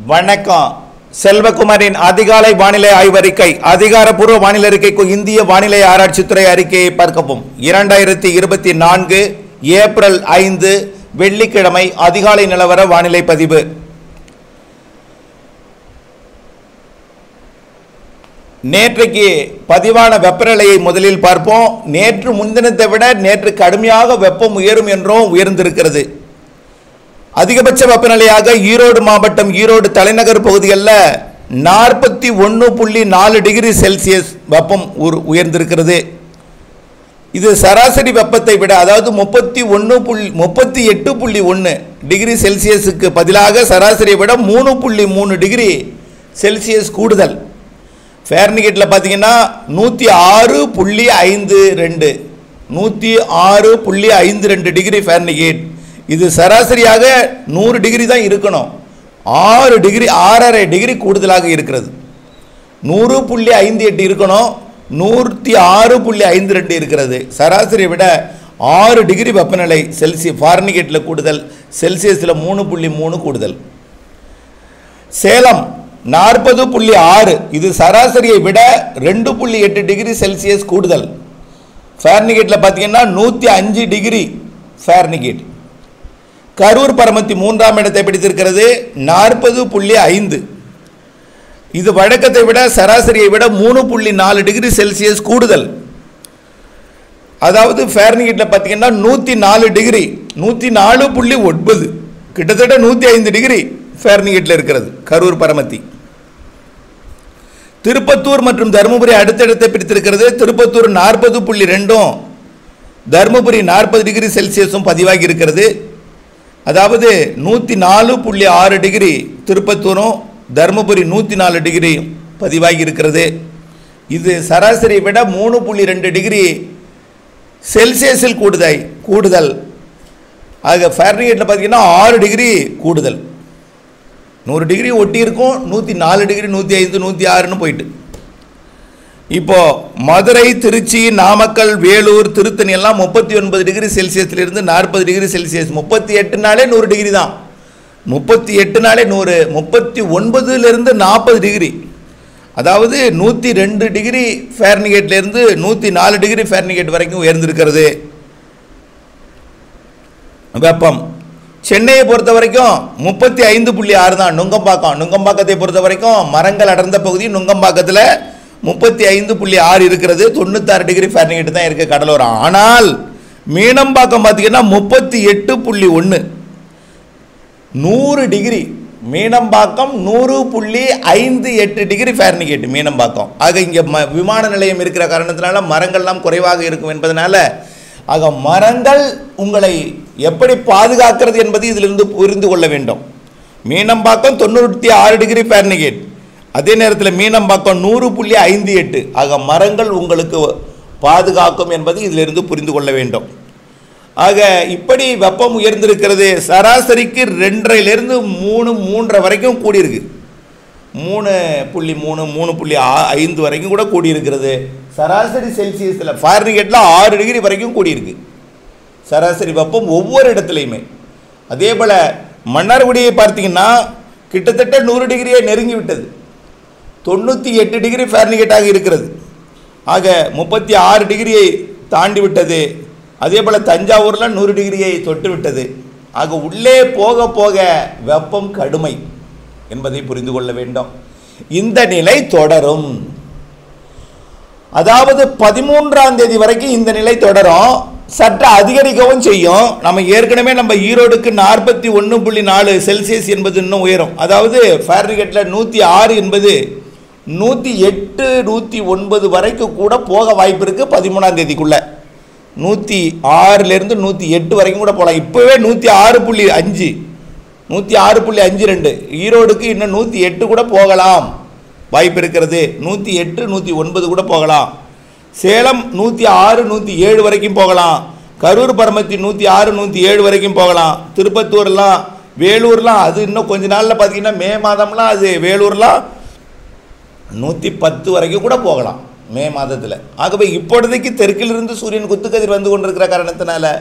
வணக்கம் செல்வகுமாரின் அதிகாலை வானிலை ஆய்வறிக்கை அதிகாரப்பூர்வ வானிலை அறிக்கைக்கு இந்திய வானிலை ஆராய்ச்சித்துறை அறிக்கையை பார்க்கவும் இரண்டாயிரத்தி இருபத்தி நான்கு ஏப்ரல் ஐந்து வெள்ளிக்கிழமை அதிகாலை நிலவர வானிலை பதிவு நேற்றைக்கு பதிவான வெப்பநிலையை முதலில் பார்ப்போம் நேற்று முன்தினத்தை விட நேற்று கடுமையாக வெப்பம் உயரும் என்றும் உயர்ந்திருக்கிறது அதிகபட்ச வெப்பநிலையாக ஈரோடு மாவட்டம் ஈரோடு தலைநகர் பகுதிகளில் நாற்பத்தி ஒன்று புள்ளி நாலு டிகிரி செல்சியஸ் வெப்பம் உரு- உயர்ந்திருக்கிறது இது சராசரி வெப்பத்தை விட அதாவது முப்பத்தி ஒன்று புள்ளி முப்பத்தி எட்டு புள்ளி ஒன்று டிகிரி செல்சியஸுக்கு பதிலாக சராசரியை விட மூணு புள்ளி மூணு டிகிரி செல்சியஸ் கூடுதல் ஃபேர்னிகேட்டில் பார்த்தீங்கன்னா நூற்றி ஆறு புள்ளி ஐந்து ரெண்டு நூற்றி ஆறு புள்ளி ஐந்து ரெண்டு டிகிரி ஃபேர்னிகேட் இது சராசரியாக நூறு டிகிரி தான் இருக்கணும் ஆறு டிகிரி ஆறரை டிகிரி கூடுதலாக இருக்கிறது நூறு புள்ளி ஐந்து எட்டு இருக்கணும் நூற்றி ஆறு புள்ளி ஐந்து ரெண்டு இருக்கிறது சராசரியை விட ஆறு டிகிரி வெப்பநிலை செல்சிய ஃபார்னிகேட்டில் கூடுதல் செல்சியஸில் மூணு புள்ளி மூணு கூடுதல் சேலம் நாற்பது புள்ளி ஆறு இது சராசரியை விட ரெண்டு புள்ளி எட்டு டிகிரி செல்சியஸ் கூடுதல் ஃபேர்னிகேட்டில் பார்த்தீங்கன்னா நூற்றி அஞ்சு டிகிரி ஃபேர்னிகேட் கரூர் பரமத்தி மூன்றாம் இடத்தை பிடித்திருக்கிறது நாற்பது புள்ளி ஐந்து இது வழக்கத்தை விட சராசரியை விட மூணு புள்ளி நாலு டிகிரி செல்சியஸ் கூடுதல் அதாவது ஃபேர்னிகேட்டில் பார்த்தீங்கன்னா நூற்றி நாலு டிகிரி நூற்றி நாலு புள்ளி ஒன்பது கிட்டத்தட்ட நூற்றி ஐந்து டிகிரி ஃபேர்னிகேட்டில் இருக்கிறது கரூர் பரமத்தி திருப்பத்தூர் மற்றும் தருமபுரி அடுத்தடுத்து பிடித்திருக்கிறது திருப்பத்தூர் நாற்பது புள்ளி ரெண்டும் தருமபுரி நாற்பது டிகிரி செல்சியஸும் பதிவாகி இருக்கிறது அதாவது நூற்றி நாலு புள்ளி ஆறு டிகிரி திருப்பத்தூரும் தருமபுரி நூற்றி நாலு டிகிரியும் பதிவாகி இருக்கிறது இது சராசரியை விட மூணு புள்ளி ரெண்டு டிகிரி செல்சியஸில் கூடுதல் கூடுதல் ஆக ஃபேர்னிகேட்டில் பார்த்தீங்கன்னா ஆறு டிகிரி கூடுதல் நூறு டிகிரி ஒட்டி இருக்கும் நூற்றி நாலு டிகிரி நூற்றி ஐந்து நூற்றி ஆறுன்னு போயிட்டு இப்போ மதுரை திருச்சி நாமக்கல் வேலூர் திருத்தணி எல்லாம் முப்பத்தி ஒன்பது டிகிரி செல்சியஸ்லேருந்து நாற்பது டிகிரி செல்சியஸ் முப்பத்தி எட்டுனாலே நூறு டிகிரி தான் முப்பத்தி எட்டுனாலே நூறு முப்பத்தி ஒன்பதுலேருந்து நாற்பது டிகிரி அதாவது நூற்றி ரெண்டு டிகிரி ஃபேர்னிகேட்லேருந்து நூற்றி நாலு டிகிரி ஃபேர்னிகேட் வரைக்கும் உயர்ந்திருக்கிறது வெப்பம் சென்னையை பொறுத்த வரைக்கும் முப்பத்தி ஐந்து புள்ளி ஆறு தான் நுங்கம்பாக்கம் நுங்கம்பாக்கத்தை பொறுத்த வரைக்கும் மரங்கள் அடர்ந்த பகுதி நுங்கம்பாக்கத்தில் முப்பத்தி ஐந்து புள்ளி ஆறு இருக்கிறது தொண்ணூத்தாறு டிகிரி ஃபேரன்ஹீட் தான் இருக்குது கடலோரம் ஆனால் மீனம்பாக்கம் பார்த்தீங்கன்னா முப்பத்தி எட்டு புள்ளி ஒன்று நூறு டிகிரி மீனம்பாக்கம் நூறு புள்ளி ஐந்து எட்டு டிகிரி ஃபேரன்ஹீட் மீனம்பாக்கம் ஆக இங்கே ம விமான நிலையம் இருக்கிற காரணத்தினால மரங்கள்லாம் குறைவாக இருக்கும் என்பதனால ஆக மரங்கள் உங்களை எப்படி பாதுகாக்கிறது என்பது இதிலிருந்து புரிந்து கொள்ள வேண்டும் மீனம்பாக்கம் தொண்ணூற்றி ஆறு டிகிரி ஃபேரன்ஹீட் அதே நேரத்தில் மீனம்பாக்கம் நூறு புள்ளி ஐந்து எட்டு ஆக மரங்கள் உங்களுக்கு பாதுகாக்கும் என்பது இதிலிருந்து புரிந்து கொள்ள வேண்டும் ஆக இப்படி வெப்பம் உயர்ந்திருக்கிறது சராசரிக்கு ரெண்டரைலேருந்து மூணு மூன்றரை வரைக்கும் கூடியிருக்கு மூணு புள்ளி மூணு மூணு புள்ளி ஆ- ஐந்து வரைக்கும் கூட கூடியிருக்கிறது சராசரி செல்சியஸில் ஃபாரன்ஹீட்டில் ஆறு டிகிரி வரைக்கும் கூடியிருக்கு சராசரி வெப்பம் ஒவ்வொரு இடத்துலையுமே அதே போல் மன்னார்குடியை பார்த்தீங்கன்னா கிட்டத்தட்ட நூறு டிகிரியை நெருங்கி விட்டது தொண்ணூற்றி எட்டு டிகிரி ஃபேரன்ஹீட்டாக இருக்கிறது ஆக முப்பத்தி ஆறு டிகிரியை தாண்டி விட்டது அதே போல் தஞ்சாவூரில் நூறு டிகிரியை தொட்டு விட்டது ஆக உள்ளே போக போக வெப்பம் கடுமை என்பதை புரிந்து கொள்ள வேண்டும் இந்த நிலை தொடரும் அதாவது பதிமூன்றாம் தேதி வரைக்கும் இந்த நிலை தொடரும் சற்று அதிகரிக்கவும் செய்யும் நம்ம ஏற்கனவே நம்ம ஈரோடுக்கு நாற்பத்தி ஒன்று புள்ளி நாலு செல்சியஸ் என்பது இன்னும் உயரும் அதாவது ஃபேர்னிகேட்டில் நூற்றி ஆறு என்பது நூற்றி எட்டு நூற்றி ஒன்பது வரைக்கும் கூட போக வாய்ப்பு இருக்குது பதிமூணாம் தேதிக்குள்ளே நூற்றி ஆறுலேருந்து நூற்றி எட்டு வரைக்கும் கூட போகலாம் இப்போவே நூற்றி ஆறு புள்ளி அஞ்சு நூற்றி ஆறு புள்ளி அஞ்சு ரெண்டு ஈரோடுக்கு இன்னும் நூற்றி எட்டு கூட போகலாம் வாய்ப்பு இருக்கிறது நூற்றி எட்டு நூற்றி ஒன்பது கூட போகலாம் சேலம் நூற்றி ஆறு நூற்றி ஏழு வரைக்கும் போகலாம் கரூர் பரமத்தி நூற்றி ஆறு நூற்றி ஏழு வரைக்கும் போகலாம் திருப்பத்தூர்லாம் வேலூர்லாம் அது இன்னும் கொஞ்ச நாளில் பார்த்தீங்கன்னா மே மாதம்லாம் அது வேலூர்லாம் நூற்றி பத்து வரைக்கும் கூட போகலாம் மே மாதத்தில் ஆகவே இப்பொழுதைக்கு தெற்கிலிருந்து சூரியன் குத்துக்கதிர் வந்து கொண்டிருக்கிற காரணத்தினால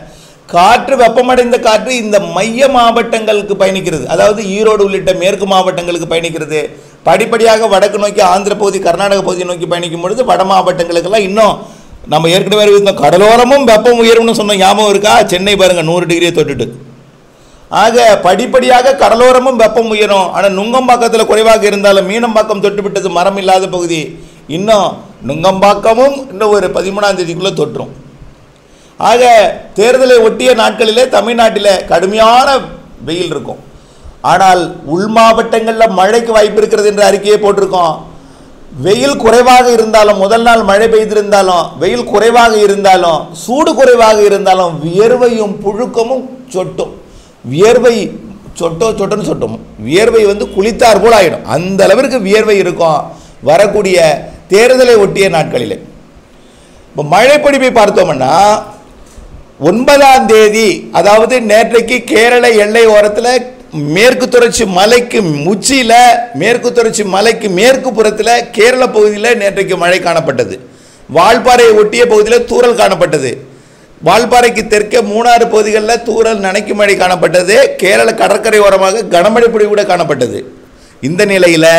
காற்று வெப்பமடைந்த காற்று இந்த மைய மாவட்டங்களுக்கு பயணிக்கிறது அதாவது ஈரோடு உள்ளிட்ட மேற்கு மாவட்டங்களுக்கு பயணிக்கிறது படிப்படியாக வடக்கு நோக்கி ஆந்திர பகுதி கர்நாடக பகுதியை நோக்கி பயணிக்கும் பொழுது வட மாவட்டங்களுக்கெல்லாம் இன்னும் நம்ம ஏற்கனவே இந்த கடலோரமும் வெப்பம் உயரும்னு சொன்ன ஞாபகம் இருக்கா சென்னை பாருங்க நூறு டிகிரியை தொட்டுட்டு ஆக படிப்படியாக கடலோரமும் வெப்பம் உயரும் ஆனால் நுங்கம்பாக்கத்தில் குறைவாக இருந்தாலும் மீனம்பாக்கம் தொட்டுவிட்டது மரம் இல்லாத பகுதி இன்னும் நுங்கம்பாக்கமும் இன்னும் ஒரு பதிமூணாம் தேதிக்குள்ளே தொற்றும் ஆக தேர்தலை ஒட்டிய நாட்களிலே தமிழ்நாட்டில் கடுமையான வெயில் இருக்கும் ஆனால் உள் மாவட்டங்களில் மழைக்கு வாய்ப்பு இருக்கிறது என்ற அறிக்கையை போட்டிருக்கோம் வெயில் குறைவாக இருந்தாலும் முதல் நாள் மழை பெய்திருந்தாலும் வெயில் குறைவாக இருந்தாலும் சூடு குறைவாக இருந்தாலும் வியர்வையும் புழுக்கமும் சொட்டும் வியர்வை சொட்டோ சொட்டோன்னு சொட்டும் வியர்வை வந்து குளித்தார் போல் ஆகிடும் அந்த அளவிற்கு வியர்வை இருக்கும் வரக்கூடிய தேர்தலை ஒட்டிய நாட்களிலே இப்போ மழைப்பொழிவை பார்த்தோம்னா ஒன்பதாம் தேதி அதாவது நேற்றைக்கு கேரள எல்லை ஓரத்தில் மேற்கு தொடர்ச்சி மலைக்கு உச்சியில் மேற்கு தொடர்ச்சி மலைக்கு மேற்கு புறத்தில் கேரள பகுதியில் நேற்றைக்கு மழை காணப்பட்டது வால்பாறையை ஒட்டிய பகுதியில் தூறல் காணப்பட்டது வால்பாறைக்கு தெற்கே மூணாறு பகுதிகளில் தூறல் நனைக்கும் மழை காணப்பட்டது கேரள கடற்கரை ஓரமாக கனமழை பொழிவு கூட காணப்பட்டது இந்த நிலையில்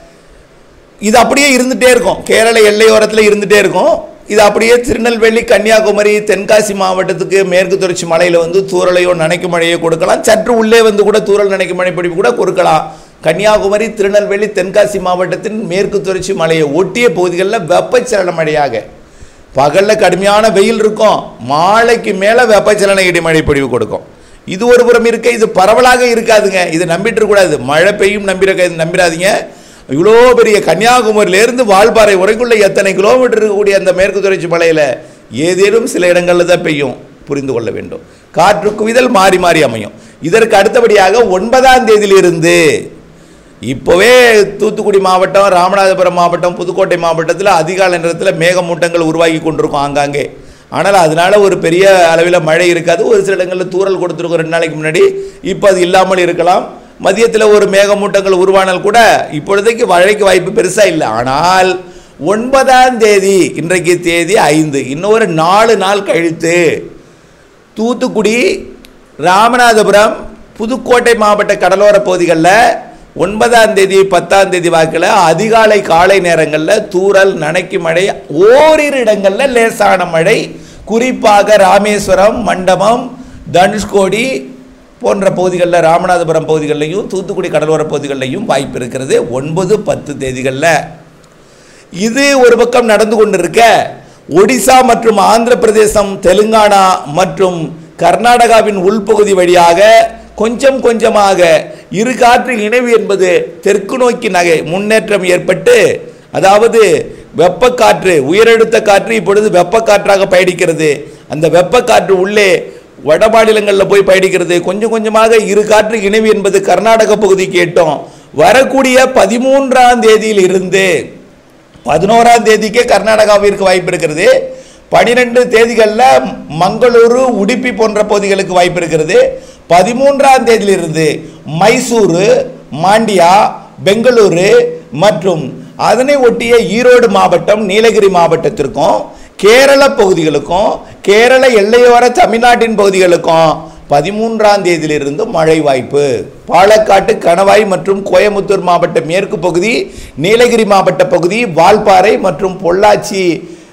இது அப்படியே இருந்துகிட்டே இருக்கும் கேரள எல்லையோரத்தில் இருந்துகிட்டே இருக்கும் இது அப்படியே திருநெல்வேலி கன்னியாகுமரி தென்காசி மாவட்டத்துக்கு மேற்கு தொடர்ச்சி மலையில் வந்து தூறலையோ நனைக்கும் மழையோ கொடுக்கலாம் சற்று உள்ளே வந்து கூட தூறல் நனைக்கும் மழை பிடிப்பு கூட கொடுக்கலாம் கன்னியாகுமரி திருநெல்வேலி தென்காசி மாவட்டத்தின் மேற்கு தொடர்ச்சி மலையை ஒட்டிய பகுதிகளில் வெப்பச்சலன மழையாக பகலில் கடுமையான வெயில் இருக்கும் மாலைக்கு மேலே வெப்பச்சலன இடிமழை பொழிவு கொடுக்கும் இது ஒரு புறம் இருக்க இது பரவலாக இருக்காதுங்க இது நம்பிட்டு இருக்கக்கூடாது மழை பெய்யும் நம்பிட நம்பிடாதீங்க இவ்வளோ பெரிய கன்னியாகுமரியிலேருந்து வால்பாறை வரைக்குள்ள எத்தனை கிலோமீட்டர் இருக்கக்கூடிய அந்த மேற்கு தொடர்ச்சி மலையில் ஏதேனும் சில இடங்களில் தான் பெய்யும் புரிந்து கொள்ள வேண்டும் காற்று குவிதல் மாறி மாறி அமையும் இதற்கு அடுத்தபடியாக ஒன்பதாம் தேதியிலிருந்து இப்போவே தூத்துக்குடி மாவட்டம் ராமநாதபுரம் மாவட்டம் புதுக்கோட்டை மாவட்டத்தில் அதிகாலை நேரத்தில் மேகமூட்டங்கள் உருவாகி கொண்டிருக்கும் ஆங்காங்கே ஆனால் அதனால ஒரு பெரிய அளவில் மழை இருக்காது ஒரு சில இடங்களில் தூறல் கொடுத்துருக்கோம் ரெண்டு நாளைக்கு முன்னாடி இப்போ அது இல்லாமல் இருக்கலாம் மதியத்தில் ஒரு மேகமூட்டங்கள் உருவானால் கூட இப்பொழுதைக்கு மழைக்கு வாய்ப்பு பெருசாக இல்லை ஆனால் ஒன்பதாம் தேதி இன்றைக்கு தேதி ஐந்து இன்னொரு நாலு நாள் கழித்து தூத்துக்குடி ராமநாதபுரம் புதுக்கோட்டை மாவட்ட கடலோர பகுதிகளில் ஒன்பதாம் தேதி பத்தாம் தேதி வாக்கில் அதிகாலை காலை நேரங்களில் தூறல் நனைக்கு மழை ஓரிரு இடங்களில் லேசான மழை குறிப்பாக ராமேஸ்வரம் மண்டபம் தனுஷ்கோடி போன்ற பகுதிகளில் ராமநாதபுரம் பகுதிகளிலையும் தூத்துக்குடி கடலோர பகுதிகளிலையும் வாய்ப்பு இருக்கிறது ஒன்பது பத்து தேதிகளில் இது ஒரு பக்கம் நடந்து கொண்டிருக்க ஒடிசா மற்றும் ஆந்திர பிரதேசம் தெலுங்கானா மற்றும் கர்நாடகாவின் உள்பகுதி வழியாக கொஞ்சம் கொஞ்சமாக இரு காற்று இணைவு என்பது தெற்கு நோக்கி நகை முன்னேற்றம் ஏற்பட்டு அதாவது வெப்பக்காற்று உயரழுத்த காற்று இப்பொழுது வெப்பக்காற்றாக பயணிக்கிறது அந்த வெப்பக்காற்று உள்ளே வட மாநிலங்களில் போய் பயணிக்கிறது கொஞ்சம் கொஞ்சமாக இரு காற்று இணைவு என்பது கர்நாடக பகுதி கேட்டோம் வரக்கூடிய பதிமூன்றாம் தேதியில் இருந்து பதினோராம் தேதிக்கே கர்நாடகாவிற்கு வாய்ப்பு இருக்கிறது பனிரெண்டு தேதிகளில் மங்களூரு உடுப்பி போன்ற பகுதிகளுக்கு வாய்ப்பு இருக்கிறது பதிமூன்றாம் தேதியிலிருந்து மைசூரு மாண்டியா பெங்களூரு மற்றும் அதனை ஒட்டிய ஈரோடு மாவட்டம் நீலகிரி மாவட்டத்திற்கும் கேரள பகுதிகளுக்கும் கேரள எல்லையோர தமிழ்நாட்டின் பகுதிகளுக்கும் பதிமூன்றாம் தேதியிலிருந்து மழை வாய்ப்பு பாலக்காட்டு கணவாய் மற்றும் கோயமுத்தூர் மாவட்ட மேற்கு பகுதி நீலகிரி மாவட்ட பகுதி வால்பாறை மற்றும் பொள்ளாச்சி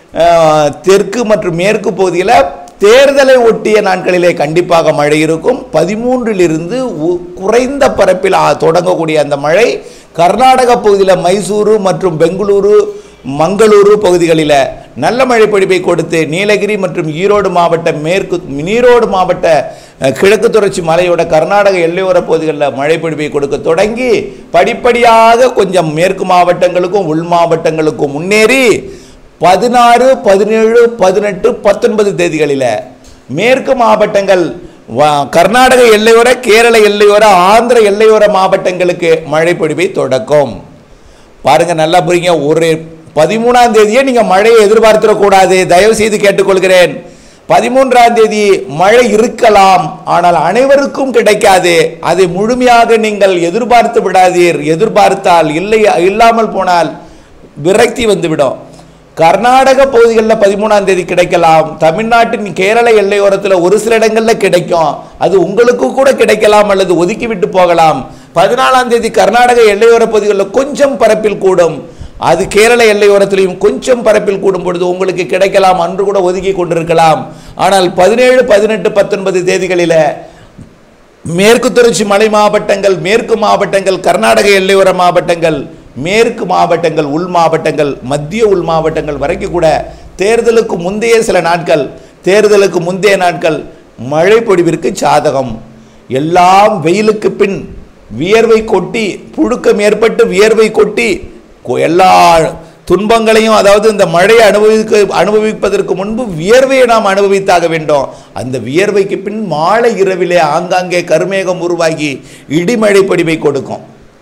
அஹ், தெற்கு மற்றும் மேற்கு பகுதியில் தேர்தலை ஒட்டிய நாட்களிலே கண்டிப்பாக மழை இருக்கும் பதிமூன்றிலிருந்து உ- குறைந்த பரப்பில் ஆ- தொடங்கக்கூடிய அந்த மழை கர்நாடக பகுதியில் மைசூரு மற்றும் பெங்களூரு மங்களூரு பகுதிகளில் நல்ல மழை பொழிவை கொடுத்து நீலகிரி மற்றும் ஈரோடு மாவட்ட மேற்கு ஈரோடு மாவட்ட அஹ், கிழக்கு தொடர்ச்சி மலையோட கர்நாடக எல்லையோர பகுதிகளில் மழை பொழிவை கொடுக்க தொடங்கி படிப்படியாக கொஞ்சம் மேற்கு மாவட்டங்களுக்கும் உள் மாவட்டங்களுக்கும் முன்னேறி பதினாறு பதினேழு பதினெட்டு பத்தொன்பது தேதிகளில் மேற்கு மாவட்டங்கள் வ- கர்நாடக எல்லையோர கேரள எல்லையோர ஆந்திர எல்லையோர மாவட்டங்களுக்கு மழை பொழிவை தொடக்கும் பாருங்க நல்லா புரியுங்க ஒரு பதிமூணாம் தேதியே நீங்க மழையை எதிர்பார்த்திடக்கூடாது தயவு செய்து கேட்டுக்கொள்கிறேன் பதிமூன்றாம் தேதி மழை இருக்கலாம் ஆனால் அனைவருக்கும் கிடைக்காது அதை முழுமையாக நீங்கள் எதிர்பார்த்து விடாதீர் எதிர்பார்த்தால் இல்லை இல்லாமல் போனால் விரக்தி வந்துவிடும் கர்நாடக பகுதிகளில் பதிமூணாம் தேதி கிடைக்கலாம் தமிழ்நாட்டின் கேரள எல்லையோரத்தில் ஒரு சில இடங்களில் கிடைக்கும் அது உங்களுக்கு கூட கிடைக்கலாம் அல்லது ஒதுக்கி விட்டு போகலாம் பதினாலாம் தேதி கர்நாடக எல்லையோர பகுதிகளில் கொஞ்சம் பரப்பில் கூடும் அது கேரள எல்லையோரத்திலையும் கொஞ்சம் பரப்பில் கூடும் பொழுது உங்களுக்கு கிடைக்கலாம் அன்று கூட ஒதுக்கி கொண்டிருக்கலாம் ஆனால் பதினேழு பதினெட்டு பத்தொன்பது தேதிகளில் மேற்கு தொடர்ச்சி மலை மாவட்டங்கள் மேற்கு மாவட்டங்கள் கர்நாடக எல்லையோர மாவட்டங்கள் மேற்கு மாவட்டங்கள் உள் மாவட்டங்கள் மத்திய உள் மாவட்டங்கள் வரைக்கும் கூட தேர்தலுக்கு முந்தைய சில நாட்கள் தேர்தலுக்கு முந்தைய நாட்கள் மழை பொழிவிற்கு சாதகம் எல்லாம் வெயிலுக்கு பின் வியர்வை கொட்டி புழுக்கம் ஏற்பட்டு வியர்வை கொட்டி கொ- எல்லா துன்பங்களையும் அதாவது இந்த மழையை அனுபவிக்க அனுபவிப்பதற்கு முன்பு வியர்வையை நாம் அனுபவித்தாக வேண்டும் அந்த வியர்வைக்கு பின் மாலை இரவிலே ஆங்காங்கே கருமேகம் உருவாகி இடிமழை பொடிவை கொடுக்கும்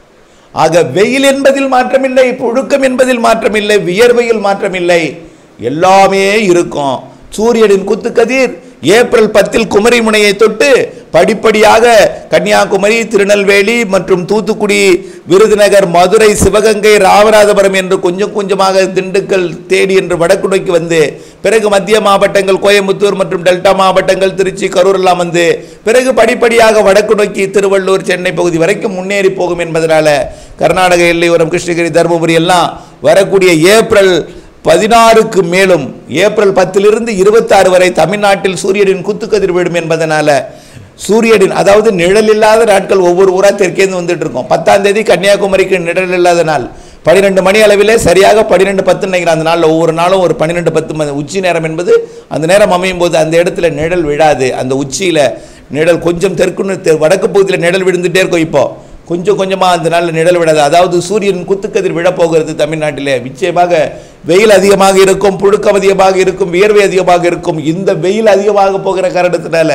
ஆக வெயில் என்பதில் மாற்றமில்லை புழுக்கம் என்பதில் மாற்றமில்லை வியர்வையில் மாற்றமில்லை எல்லாமே இருக்கும் சூரியனின் குத்துக்கதிர் ஏப்ரல் பத்தில் குமரி முனையை தொட்டு படிப்படியாக கன்னியாகுமரி திருநெல்வேலி மற்றும் தூத்துக்குடி விருதுநகர் மதுரை சிவகங்கை ராமநாதபுரம் என்று கொஞ்சம் கொஞ்சமாக திண்டுக்கல் தேடி என்று வடக்கு நோக்கி வந்து பிறகு மத்திய மாவட்டங்கள் கோயம்புத்தூர் மற்றும் டெல்டா மாவட்டங்கள் திருச்சி கரூர் எல்லாம் வந்து பிறகு படிப்படியாக வடக்கு நோக்கி திருவள்ளூர் சென்னை பகுதி வரைக்கும் முன்னேறி போகும் என்பதனால கர்நாடக எல்லையோரம் கிருஷ்ணகிரி தருமபுரி எல்லாம் வரக்கூடிய ஏப்ரல் பதினாறுக்கு மேலும் ஏப்ரல் பத்திலிருந்து இருபத்தாறு வரை தமிழ்நாட்டில் சூரியனின் குத்துக்கதிர் விடும் என்பதனால சூரியனின் அதாவது நிழல் இல்லாத நாட்கள் ஒவ்வொரு ஊரா தெற்கேந்து வந்துட்டு இருக்கோம் பத்தாம் தேதி கன்னியாகுமரிக்கு நிழல் இல்லாத நாள் பன்னிரெண்டு மணி அளவிலே சரியாக பன்னிரெண்டு பத்து நினைக்கிறேன் அந்த நாளில் ஒவ்வொரு நாளும் ஒரு பன்னிரெண்டு பத்து மணி உச்சி நேரம் என்பது அந்த நேரம் அமையும் போது அந்த இடத்துல நிழல் விழாது அந்த உச்சியில நிழல் கொஞ்சம் தெற்கு தெ- வடக்கு பகுதியில் நிழல் விழுந்துட்டே இருக்கும் இப்போ கொஞ்சம் கொஞ்சமாக அந்த நாளில் நிழல் விடாது அதாவது சூரியன் குத்துக்கதிர் விழப்போகிறது தமிழ்நாட்டிலே நிச்சயமாக வெயில் அதிகமாக இருக்கும் புழுக்கம் அதிகமாக இருக்கும் வியர்வை அதிகமாக இருக்கும் இந்த வெயில் அதிகமாக போகிற காரணத்தினால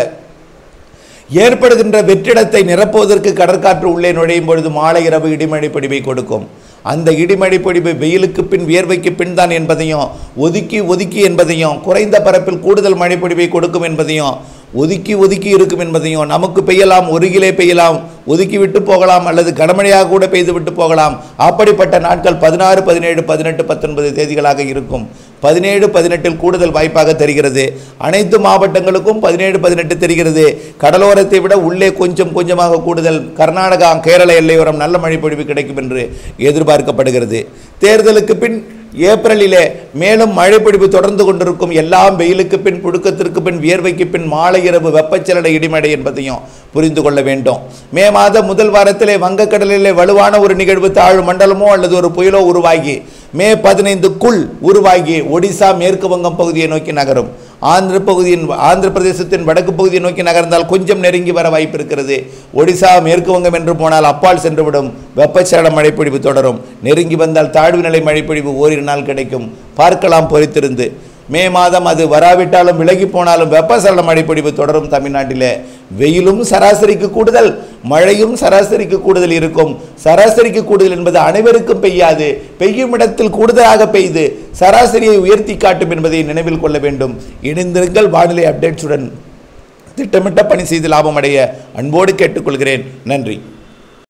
ஏற்படுகின்ற வெற்றிடத்தை நிரப்புவதற்கு கடற்காற்று உள்ளே நுழையும் பொழுது மாலை இரவு இடிமழை பொடிவை கொடுக்கும் அந்த இடிமழை பொடிவு வெயிலுக்கு பின் வியர்வைக்கு பின் தான் என்பதையும் ஒதுக்கி ஒதுக்கி என்பதையும் குறைந்த பரப்பில் கூடுதல் மழை பொடிவை கொடுக்கும் என்பதையும் ஒதுக்கி ஒதுக்கி இருக்கும் என்பதையும் நமக்கு பெய்யலாம் ஒரு கிலே பெய்யலாம் ஒதுக்கி விட்டு போகலாம் அல்லது கனமழையாக கூட பெய்து விட்டு போகலாம் அப்படிப்பட்ட நாட்கள் பதினாறு பதினேழு பதினெட்டு பத்தொன்பது தேதிகளாக இருக்கும் பதினேழு பதினெட்டில் கூடுதல் வாய்ப்பாக தெரிகிறது அனைத்து மாவட்டங்களுக்கும் பதினேழு பதினெட்டு தெரிகிறது கடலோரத்தை விட உள்ளே கொஞ்சம் கொஞ்சமாக கூடுதல் கர்நாடகா கேரள எல்லையோரம் நல்ல மழை பொழிவு கிடைக்கும் என்று எதிர்பார்க்கப்படுகிறது தேர்தலுக்கு பின் ஏப்ரலிலே மேலும் மழைப்பிடிப்பு தொடர்ந்து கொண்டிருக்கும் எல்லாம் வெயிலுக்கு பின் புழுக்கத்திற்கு பின் வியர்வைக்கு பின் மாலை இரவு வெப்பச்சலன இடிமடை என்பதையும் புரிந்து கொள்ள வேண்டும் மே மாத முதல் வாரத்திலே வங்கக்கடலிலே வலுவான ஒரு நிகழ்வு தாழ்வு மண்டலமோ அல்லது ஒரு புயலோ உருவாகி மே பதினைந்துக்குள் உருவாகி ஒடிசா மேற்கு வங்கம் பகுதியை நோக்கி நகரும் ஆந்திர பகுதியின் ஆந்திர பிரதேசத்தின் வடக்கு பகுதியை நோக்கி நகர்ந்தால் கொஞ்சம் நெருங்கி வர வாய்ப்பு இருக்கிறது ஒடிசா மேற்கு வங்கம் என்று போனால் அப்பால் சென்றுவிடும் வெப்பச்சலன மழைப்பொழிவு தொடரும் நெருங்கி வந்தால் தாழ்வு நிலை மழைப்பொழிவு ஓரிரு நாள் கிடைக்கும் பார்க்கலாம் பொறுத்திருந்து மே மாதம் அது வராவிட்டாலும் விலகி போனாலும் வெப்பசலன மழைப்பொழிவு தொடரும் தமிழ்நாட்டிலே வெயிலும் சராசரிக்கு கூடுதல் மழையும் சராசரிக்கு கூடுதல் இருக்கும் சராசரிக்கு கூடுதல் என்பது அனைவருக்கும் பெய்யாது பெய்யும் இடத்தில் கூடுதலாக பெய்து சராசரியை உயர்த்தி காட்டும் என்பதை நினைவில் கொள்ள வேண்டும் இணைந்திருங்கள் வானிலை அப்டேட்ஸுடன் திட்டமிட்ட பணி செய்து லாபம் அடைய அன்போடு கேட்டுக்கொள்கிறேன் நன்றி